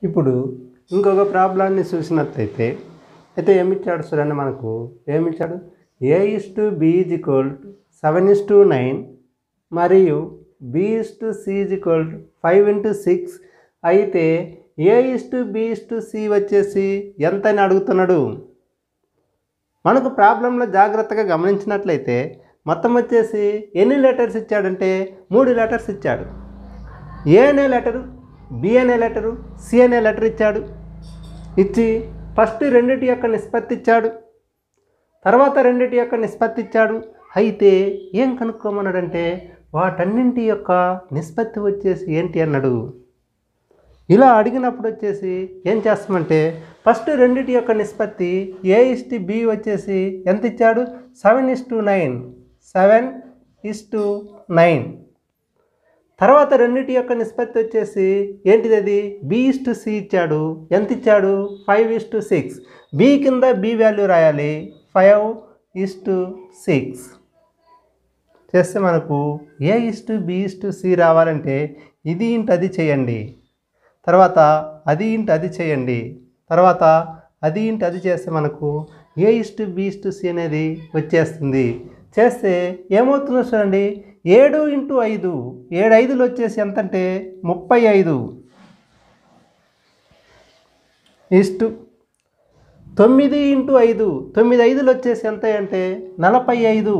ఇప్పుడు ఇంకొక ప్రాబ్లాన్ని చూసినట్లయితే అయితే ఏమిచ్చాడు చూడండి మనకు ఏమిచ్చాడు A is to B is equal seven is to nine మరియు B is to C is equal five into six అయితే A is to B is to C వచ్చేసి ఎంత అని అడుగుతున్నాడు మనకు ప్రాబ్లంలో జాగ్రత్తగా గమనించినట్లయితే మొత్తం వచ్చేసి ఎన్ని లెటర్స్ ఇచ్చాడంటే మూడు లెటర్స్ ఇచ్చాడు ఏ అనే లెటరు బి అనే లెటరు సి అనే లెటర్ ఇచ్చాడు ఇచ్చి ఫస్ట్ రెండిటి యొక్క నిష్పత్తి ఇచ్చాడు తర్వాత రెండిటి యొక్క నిష్పత్తి ఇచ్చాడు అయితే ఏం కనుక్కోమన్నాడంటే వాటన్నింటి యొక్క నిష్పత్తి వచ్చేసి ఏంటి అన్నాడు ఇలా అడిగినప్పుడు వచ్చేసి ఏం చేస్తామంటే ఫస్ట్ రెండిటి యొక్క నిష్పత్తి ఏ ఇస్టి బి వచ్చేసి ఎంత ఇచ్చాడు seven is to nine seven is to nine తర్వాత రెండిటి యొక్క నిష్పత్తి వచ్చేసి ఏంటిది అది బి ఇస్ టు సి ఇచ్చాడు ఎంత ఇచ్చాడు five is to six B కింద బి వాల్యూ రాయాలి ఫైవ్ ఇస్ టు సిక్స్ చేస్తే మనకు A is to B is to C రావాలంటే ఇది ఇంటి అది చేయండి తర్వాత అది ఇంటి అది చేయండి తర్వాత అది ఇంటి అది చేస్తే మనకు A is to B is to C అనేది వచ్చేస్తుంది చేస్తే ఏమవుతుందో చూడండి ఏడు ఇంటూ ఐదు ఏడు ఐదులు వచ్చేసి ఎంత అంటే ముప్పై ఐదు ఇస్టు తొమ్మిది ఇంటూ ఐదు తొమ్మిది ఐదులు వచ్చేసి ఎంత అంటే నలభై ఐదు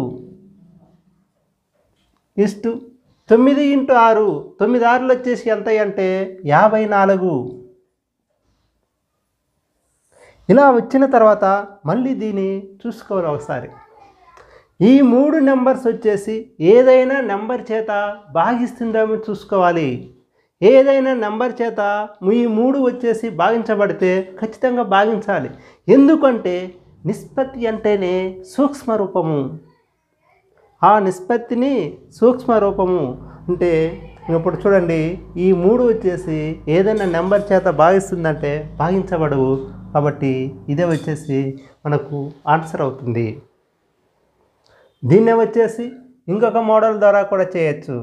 ఇస్టు తొమ్మిది ఇంటూ ఆరు తొమ్మిది ఆరులు వచ్చేసి ఎంత అంటే యాభై నాలుగు ఇలా వచ్చిన తర్వాత మళ్ళీ దీన్ని చూసుకోవాలి ఒకసారి ఈ మూడు నెంబర్స్ వచ్చేసి ఏదైనా నెంబర్ చేత భాగిస్తుందేమో చూసుకోవాలి ఏదైనా నెంబర్ చేత ఈ మూడు వచ్చేసి భాగించబడితే ఖచ్చితంగా భాగించాలి ఎందుకంటే నిష్పత్తి అంటేనే సూక్ష్మ రూపము ఆ నిష్పత్తిని సూక్ష్మ రూపము అంటే ఇప్పుడు చూడండి ఈ మూడు వచ్చేసి ఏదైనా నెంబర్ చేత భాగిస్తుందంటే భాగించబడవు కాబట్టి ఇదే వచ్చేసి మనకు ఆన్సర్ అవుతుంది దీన్నే వచ్చేసి ఇంకొక మోడల్ ద్వారా కూడా చేయొచ్చు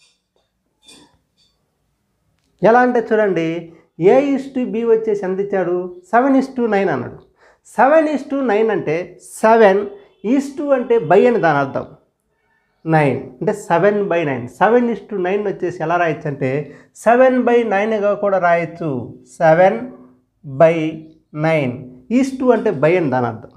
ఎలా అంటే చూడండి ఏ ఇస్ టు బి వచ్చేసి ఎంత ఇచ్చాడు సెవెన్ ఇస్ టు నైన్ అన్నాడు సెవెన్ ఇస్ టు నైన్ అంటే సెవెన్ ఈస్ టు అంటే బై అని దాని అర్థం నైన్ అంటే seven by nine seven is to nine వచ్చేసి ఎలా రాయొచ్చు అంటే సెవెన్ బై నైన్గా కూడా రాయొచ్చు seven by nine is to అంటే బై అని దాని అర్థం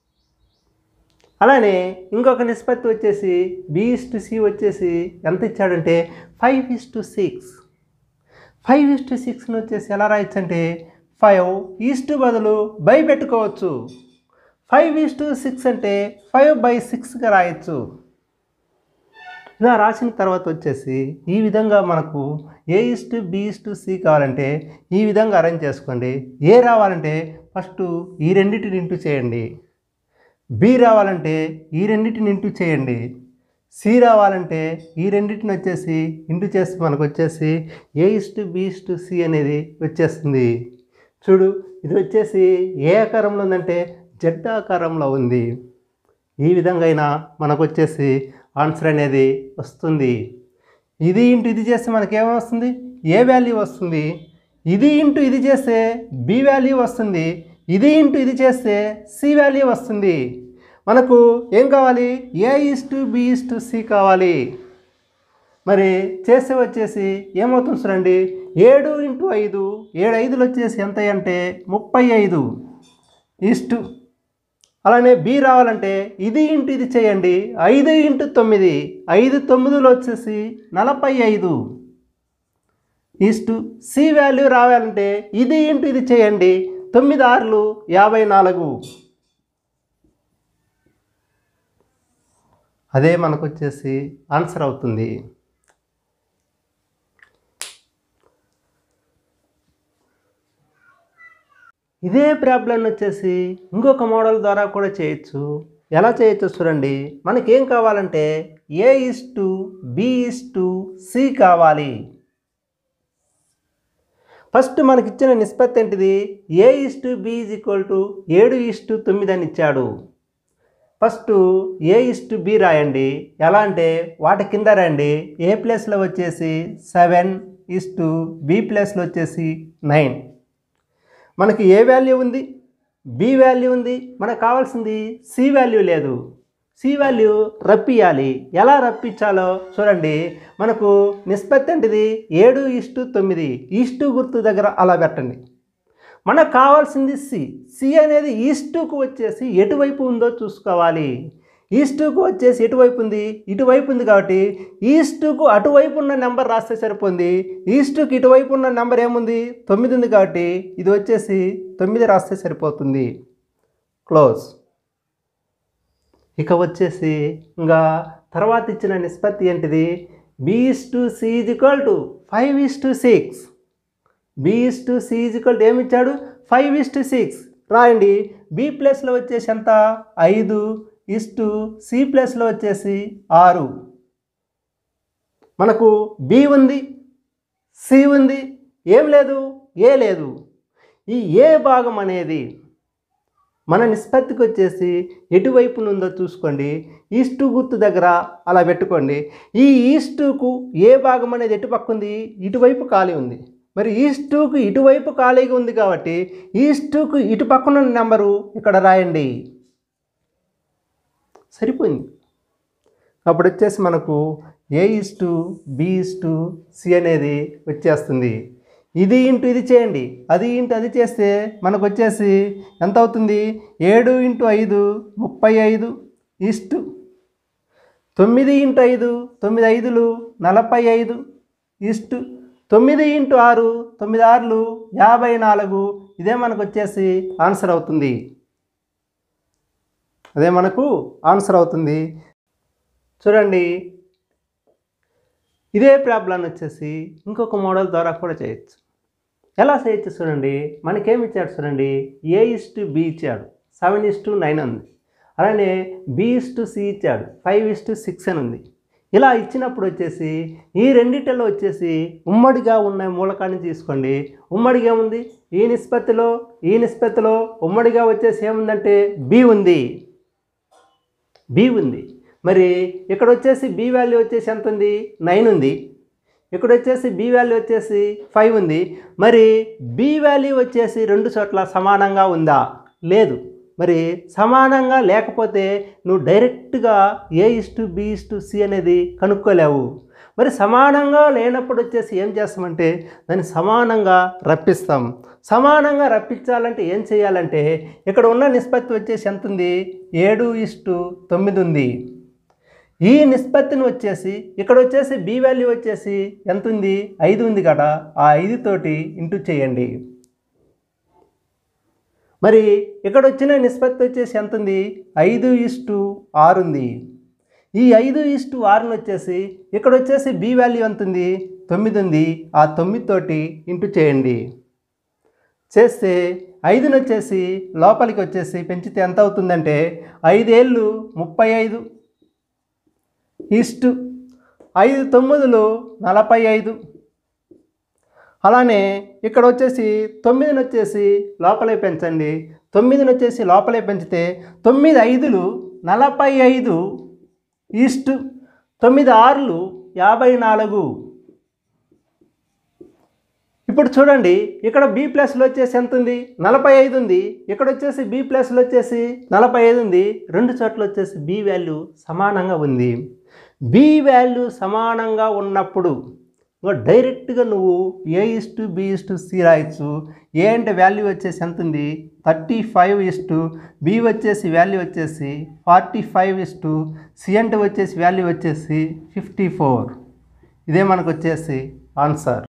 అలానే ఇంకొక నిష్పత్తి వచ్చేసి బి ఇస్ టు సి వచ్చేసి ఎంత ఇచ్చాడంటే five is to six five is to సిక్స్ని వచ్చేసి ఎలా రాయొచ్చు అంటే ఫైవ్ ఈస్ టు బదులు బై పెట్టుకోవచ్చు ఫైవ్ ఈస్ టు సిక్స్ అంటే ఫైవ్ బై సిక్స్గా రాయొచ్చు ఇలా రాసిన తర్వాత వచ్చేసి ఈ విధంగా మనకు A is to B is to C కావాలంటే ఈ విధంగా అరేంజ్ చేసుకోండి ఏ రావాలంటే ఫస్ట్ ఈ రెండింటిని ఇంటూ చేయండి బి రావాలంటే ఈ రెండింటిని ఇంటూ చేయండి సి రావాలంటే ఈ రెండింటిని వచ్చేసి ఇంటూ చేస్తే మనకు వచ్చేసి A is to B is to C అనేది వచ్చేస్తుంది చూడు ఇది వచ్చేసి ఏ ఆకారంలో ఉందంటే జడ్ ఆకారంలో ఉంది ఈ విధంగా అయినా మనకు వచ్చేసి ఆన్సర్ అనేది వస్తుంది ఇది ఇంటూ ఇది చేస్తే మనకి ఏమొస్తుంది ఏ వాల్యూ వస్తుంది ఇది ఇంటూ ఇది చేస్తే బి వాల్యూ వస్తుంది ఇది ఇంటూ ఇది చేస్తే సి వాల్యూ వస్తుంది మనకు ఏం కావాలి A is to B is to C కావాలి మరి చేస్తే వచ్చేసి ఏమవుతుంది చూడండి ఏడు ఇంటూ ఐదు ఏడు ఐదులు వచ్చేసి ఎంత అంటే ముప్పై ఐదు ఇస్టు అలానే బి రావాలంటే ఇది ఇంటూ ఇది చేయండి ఐదు ఇంటూ తొమ్మిది ఐదు తొమ్మిదిలో వచ్చేసి నలభై ఐదు ఈస్టు సి వాల్యూ రావాలంటే ఇది ఇంటూ ఇది చేయండి తొమ్మిది ఆరులు యాభై నాలుగు అదే మనకు వచ్చేసి ఆన్సర్ అవుతుంది ఇదే ప్రాబ్లం వచ్చేసి ఇంకొక మోడల్ ద్వారా కూడా చేయొచ్చు ఎలా చేయొచ్చు చూడండి మనకేం కావాలంటే A is to B is to C కావాలి ఫస్ట్ మనకి ఇచ్చిన నిష్పత్తి ఏంటిది A is to B is equal to ఏడు ఇస్ టు తొమ్మిది అని ఇచ్చాడు first A is to B రాయండి ఎలా అంటే వాటి కింద రండి ఏ ప్లేస్లో వచ్చేసి సెవెన్ ఇస్ టు బి ప్లేస్లో వచ్చేసి నైన్ మనకి ఏ వాల్యూ ఉంది బి వాల్యూ ఉంది మనకు కావాల్సింది సి వాల్యూ లేదు సి వాల్యూ రప్పియాలి ఎలా రప్పించాలో చూడండి మనకు నిష్పత్తి ఏంటిది ఏడు ఇష్టు తొమ్మిది ఈస్టు గుర్తు దగ్గర అలా పెట్టండి మనకు కావాల్సింది సి సి అనేది ఈస్టుకు వచ్చేసి ఎటువైపు ఉందో చూసుకోవాలి ఈస్టుకు వచ్చేసి ఎటువైపు ఉంది ఇటువైపు ఉంది కాబట్టి ఈస్టుకు అటువైపు ఉన్న నెంబర్ రాస్తే సరిపోతుంది ఈస్టుకు ఇటువైపు ఉన్న నెంబర్ ఏముంది తొమ్మిది ఉంది కాబట్టి ఇది వచ్చేసి తొమ్మిది రాస్తే సరిపోతుంది క్లోజ్ ఇక వచ్చేసి ఇంకా తర్వాత ఇచ్చిన నిష్పత్తి ఏంటిది B is to C is equal to five is to six B is to C is equal to ఏమి ఇచ్చాడు ఫైవ్ ఇస్ టు సిక్స్ రాయండి బి ప్లస్లో వచ్చేసి ఎంత ఐదు ఇస్ టు సి ప్లస్లో వచ్చేసి ఆరు మనకు బి ఉంది సి ఉంది ఏం లేదు ఏ లేదు ఈ ఏ భాగం అనేది మన నిష్పత్తికి వచ్చేసి ఎటువైపు ఉందో చూసుకోండి ఈస్టు గుర్తు దగ్గర అలా పెట్టుకోండి ఈ ఈస్టుకు ఏ భాగం అనేది ఎటు పక్క ఉంది ఇటువైపు ఖాళీ ఉంది మరి ఈస్టుకు ఇటువైపు ఖాళీగా ఉంది కాబట్టి ఈస్టుకు ఇటు పక్కన ఉన్న నెంబరు ఇక్కడ రాయండి సరిపోయింది అప్పుడు వచ్చేసి మనకు A is to B is to C అనేది వచ్చేస్తుంది ఇది ఇంటూ ఇది చేయండి అది ఇంటూ అది చేస్తే మనకు వచ్చేసి ఎంత అవుతుంది ఏడు ఇంటూ ఐదు ముప్పై ఐదు ఇస్టు తొమ్మిది ఇంటూ ఐదు తొమ్మిది ఐదులు నలభై ఐదు ఇస్టు తొమ్మిది ఇంటూ ఆరు తొమ్మిది ఆరులు యాభై నాలుగు ఇదే మనకు వచ్చేసి ఆన్సర్ అవుతుంది అదే మనకు ఆన్సర్ అవుతుంది చూడండి ఇదే ప్రాబ్లం వచ్చేసి ఇంకొక మోడల్ ద్వారా కూడా చేయొచ్చు ఎలా చేయొచ్చు చూడండి మనకేమి ఇచ్చాడు చూడండి ఏ ఇస్ టు బి ఇచ్చాడు సెవెన్ ఇస్ టు నైన్ ఉంది అలానే బి ఇస్ టు సి ఇచ్చాడు ఫైవ్ ఇస్ టు సిక్స్ అని ఉంది ఇలా ఇచ్చినప్పుడు వచ్చేసి ఈ రెండిటిలో వచ్చేసి ఉమ్మడిగా ఉన్న మూలకాన్ని తీసుకోండి ఉమ్మడిగా ఏముంది ఈ నిష్పత్తిలో ఈ నిష్పత్తిలో ఉమ్మడిగా వచ్చేసి ఏముందంటే బి ఉంది బి ఉంది మరి ఇక్కడ వచ్చేసి బి వాల్యూ వచ్చేసి ఎంత ఉంది నైన్ ఉంది ఇక్కడ వచ్చేసి బి వాల్యూ వచ్చేసి ఫైవ్ ఉంది మరి బి వాల్యూ వచ్చేసి రెండు చోట్ల సమానంగా ఉందా లేదు మరి సమానంగా లేకపోతే నువ్వు డైరెక్ట్గా A is to B is to C అనేది కనుక్కోలేవు మరి సమానంగా లేనప్పుడు వచ్చేసి ఏం చేస్తామంటే దాన్ని సమానంగా రప్పిస్తాం సమానంగా రప్పించాలంటే ఏం చేయాలంటే ఇక్కడ ఉన్న నిష్పత్తి వచ్చేసి ఎంత ఉంది ఏడు ఇస్టు తొమ్మిది ఉంది ఈ నిష్పత్తిని వచ్చేసి ఇక్కడ వచ్చేసి బి వాల్యూ వచ్చేసి ఎంత ఉంది ఐదు ఉంది కదా ఆ ఐదు తోటి ఇంటూ చేయండి మరి ఇక్కడ వచ్చిన నిష్పత్తి వచ్చేసి ఎంత ఉంది ఐదు ఇస్టు ఆరు ఉంది ఈ ఐదు ఇస్టు ఆరుని వచ్చేసి ఇక్కడ వచ్చేసి బి వాల్యూ ఎంత ఉంది తొమ్మిది ఉంది ఆ తొమ్మిది తోటి ఇంటూ చేయండి చేస్తే ఐదుని వచ్చేసి లోపలికి వచ్చేసి పెంచితే ఎంత అవుతుందంటే ఐదేళ్ళు ముప్పై ఐదు ఈస్టు ఐదు తొమ్మిదిలు నలభై ఐదు అలానే ఇక్కడ వచ్చేసి తొమ్మిదిని వచ్చేసి లోపలే పెంచండి తొమ్మిదిని వచ్చేసి లోపలే పెంచితే తొమ్మిది ఐదులు నలభై ఐదు ఈస్టు తొమ్మిది ఆరులు యాభై నాలుగు ఇప్పుడు చూడండి ఇక్కడ బి ప్లస్లో వచ్చేసి ఎంత ఉంది నలభై ఐదు ఉంది ఇక్కడ వచ్చేసి బి ప్లస్లో వచ్చేసి నలభై ఐదు ఉంది రెండు చోట్ల వచ్చేసి బి వాల్యూ సమానంగా ఉంది బి వాల్యూ సమానంగా ఉన్నప్పుడు ఇంకా డైరెక్ట్గా నువ్వు A is to B is to C రాయొచ్చు ఏ అంటే వాల్యూ వచ్చేసి ఎంత ఉంది thirty five is to B వచ్చేసి వాల్యూ వచ్చేసి forty five is to C అంటే వచ్చేసి వాల్యూ వచ్చేసి ఫిఫ్టీ ఫోర్ ఇదే మనకు వచ్చేసి ఆన్సర్